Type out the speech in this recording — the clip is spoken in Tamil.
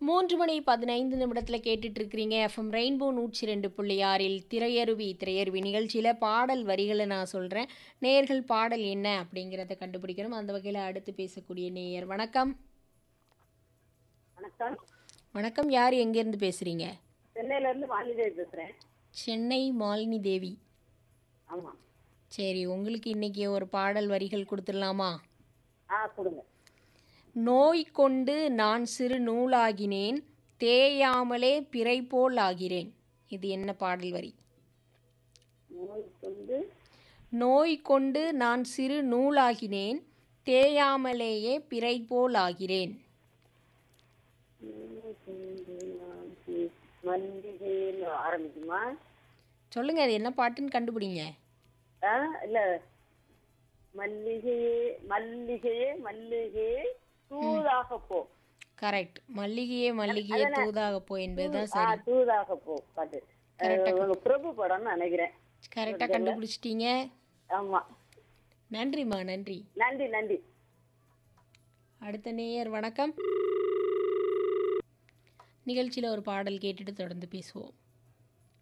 மூன்று மணி பதினைந்து நிமிடத்தில் கேட்டுட்டு இருக்கிறீங்க எஃப்எம் ரெயின்போ நூற்றி ரெண்டு புள்ளி ஆறில் திரையருவி திரையருவி நிகழ்ச்சியில் பாடல் வரிகளை நான் சொல்கிறேன் நேயர்கள் பாடல் என்ன அப்படிங்கிறத கண்டுபிடிக்கணும் அந்த வகையில் அடுத்து பேசக்கூடிய நேயர் வணக்கம் வணக்கம் வணக்கம் யார் எங்கேருந்து பேசுகிறீங்க சென்னையில இருந்து வாலிதேவி பேசுறேன் சென்னை மாலினி தேவி ஆமா சரி உங்களுக்கு இன்னைக்கு ஒரு பாடல் வரிகள் கொடுத்துடலாமா ஆ கொடுங்க நோய் கொண்டு நான் சிறு நூலாகினேன் தேயாமலே பிறை போல் ஆகிறேன் இது என்ன பாடல் வரி நோய்க்கு வந்து நோய் கொண்டு நான் சிறு நூலாகினேன் தேயாமலேயே பிறை போல் ஆகிறேன் மல்லிகைன்னு ஆரம்பிக்குமா சொல்லுங்க அது என்ன பாட்டுன்னு கண்டுபிடிங்க ஆ இல்ல மல்லிகையே மல்லிகையே மல்லிகையே தூதாக போ கரெக்ட் மல்லிகையே மல்லிகையே தூதாக போ என்பதுதான் ஆ சரி தூதாக போ பாட்டு Correct ஆ உங்க பிரபு படம்னு நினைக்கிறேன் கரெக்டாக கண்டுபிடிச்சிட்டீங்க ஆமா நன்றிம்மா நன்றி நன்றி நன்றி அடுத்த நேயர் வணக்கம் நிகழ்ச்சியில் ஒரு பாடல் கேட்டுட்டு தொடர்ந்து பேசுவோம்